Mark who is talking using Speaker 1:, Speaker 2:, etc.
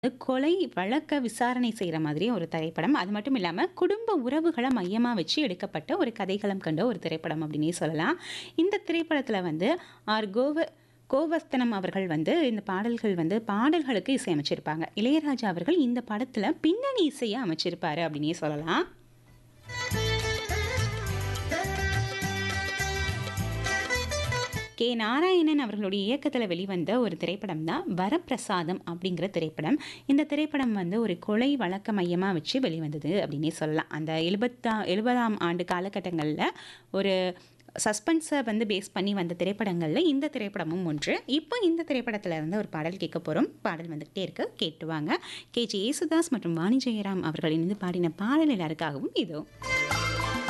Speaker 1: கொலை வழக்க விசாரணை செய்ற மாதிரி ஒரு திரைப்படம். அது மட்டும் இல்லாம, குடும்ப உறவுகள மையமா வச்சு எடுக்கப்பட்ட ஒரு கதைக்களம் கண்ட ஒரு திரைப்படம் அப்படின்னே சொல்லலாம். இந்த திரைப்படத்தில வந்து ஆர். கோவ கோவர்த்தனம் அவர்கள் வந்து இந்த பாடல்கள் வந்து பாடல்களுக்கு இசையமைச்சிருப்பாங்க. இளையராஜா அவர்கள் இந்த படத்தில பின்னணி இசைய அமைச்சிருப்பாரு அப்படின்னே சொல்லலாம். கே. நாராயணன் அவர்களுடைய இயக்கத்தில வெளிவந்த ஒரு திரைப்படம் தான் வரப்பிரசாதம் அப்படிங்கிற திரைப்படம். இந்த திரைப்படம் வந்து ஒரு கொலை வழக்க மையமா வச்சு வெளிவந்தது அப்படின்னே சொல்லலாம். அந்த எழுபத்தா 70ஆம் ஆண்டு காலகட்டங்கள்ல ஒரு சஸ்பென்ஸ வந்து பேஸ் பண்ணி வந்த திரைப்படங்கள்ல இந்த திரைப்படமும் ஒன்று. இப்போ இந்த திரைப்படத்தில இருந்து ஒரு பாடல் கேட்க போறோம். பாடல் வந்துகிட்டே இருக்கு. கேட்டு வாங்க. கே. ஜே. யேசுதாஸ் மற்றும் வாணி ஜெயராம் அவர்கள் இணைந்து பாடின பாடல் எல்லாருக்காகவும் இதோ.